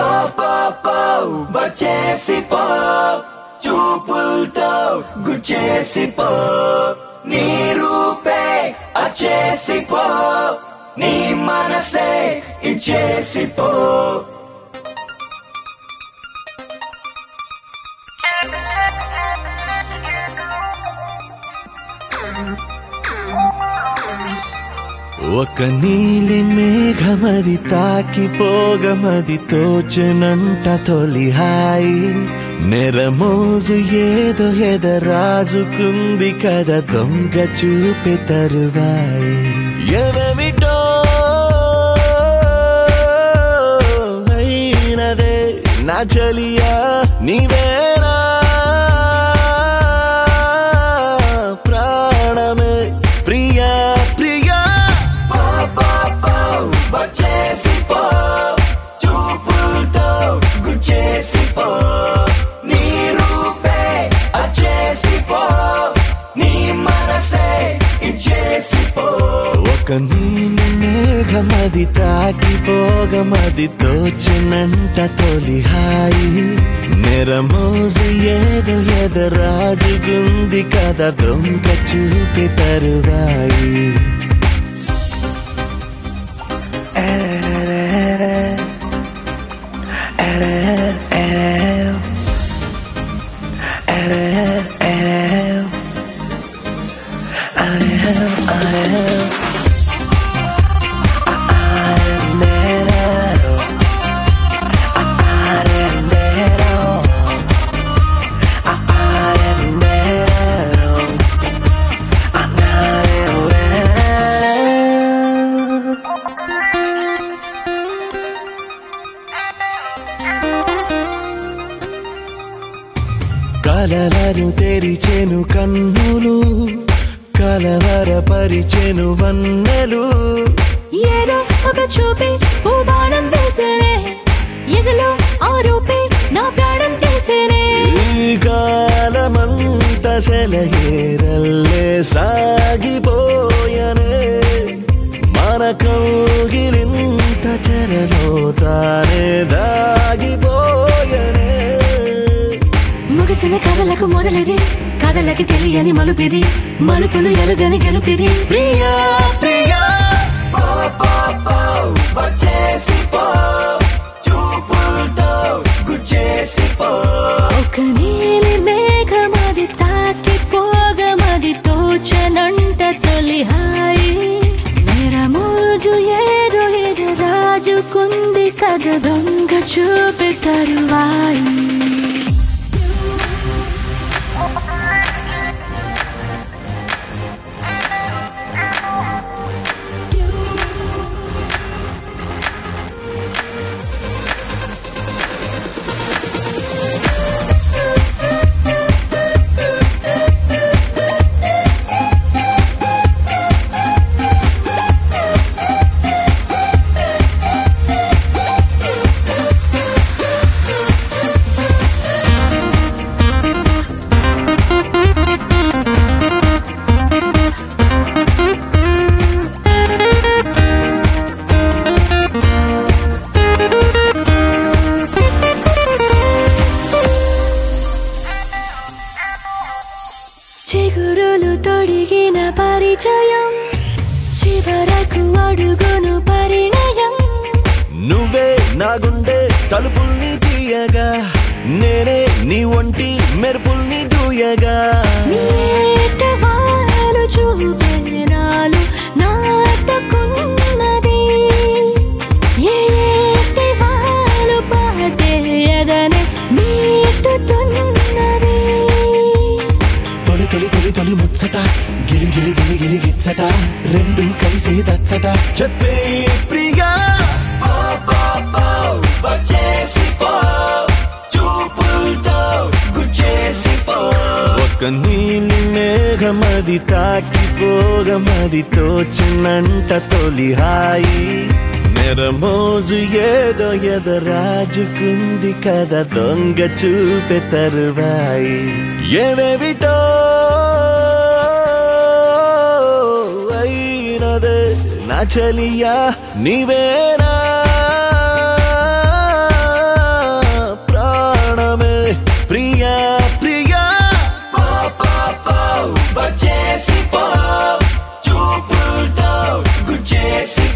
వచ్చేసి పో చూపులతో గుచ్చేసి పో నీ రూపే అచేసి పో నీ మనసే ఇచ్చేసి పో ఒక నీలి మేఘమది తాకిపోగమది తోచనంట తొలి హాయి నెరమోజు ఏదో ఎదరాజుకుంది కదా దొంగ చూపి తరువాయి ఎవమిటో అయినదే నా చలియా నీవేనా ప్రాణమే ప్రియా ప్రియా వచ్చేసి పో చూపులతో గుచ్చేసి పో నీ రూపే అచేసి పో నీ మనసే ఇచ్చేసి పో ఒక నీలి మేఘమది తాకిపోగమది తోచినంట తొలి హాయి నెరమోజు ఏదో ఎదరాజుగుంది కదా దొంగ చూపి తరువాయి కలలను తెరిచెను కన్నులు కలవరపరిచెను వన్నెలు ఏదో ఒక చూపి పూబాణం వేసేనే ఎదలో ఆ రూపే నా ప్రాణం తీసేనే ఈ కాలమంత సెలయేరల్లే సాగిపోయనే మన కౌగిలింత చెరలో తానే దాగిపోయనే ముగిసిన కథలకు మొదలది కథలకి తెలియని మలుపిది మలుపులు ఎరుగని గెలుపిది ప్రియా ప్రియా వచ్చేసి పో చూపులతో గుచ్చేసి పో ఒక నీలి మేఘమది తాకి పోగమది తోచనంట తొలి హాయి నెరమోజు ఏదో ఏదో రాజుకుంది కథ దొంగ చూపి తరువాయి చిగురులు తొడిగిన పరిచయం చివరకు అడుగును పరిణయం నువ్వే నా గుండె తలుపుల్ని తీయగా నేనే నీ ఒంటి మెరుపుల్ని దూయగా నీట వాలు చూపెనాలు నాటకున్నది ఏ ఏటి వాలు పాటే ఎదనే మీటుతున్నది తొలి తొలి తొలి తొలి ముచ్చట గిలి గిలి గిలి గిలి గిచ్చట రెండు కలిసి దచ్చట చెప్పే ప్రియా వచ్చేసి పో చూపులతో గుచ్చేసి పో ఒక నీలి మేఘమది తాకిపోగమది తోచినంట తొలి హాయి నెరమోజు ఏదో ఎదరాజుకుంది కదా దొంగ చూపె తరువాయి ఏవేవిటో అయినదే నా చలియా నీవేనా గుచ్చేసిపో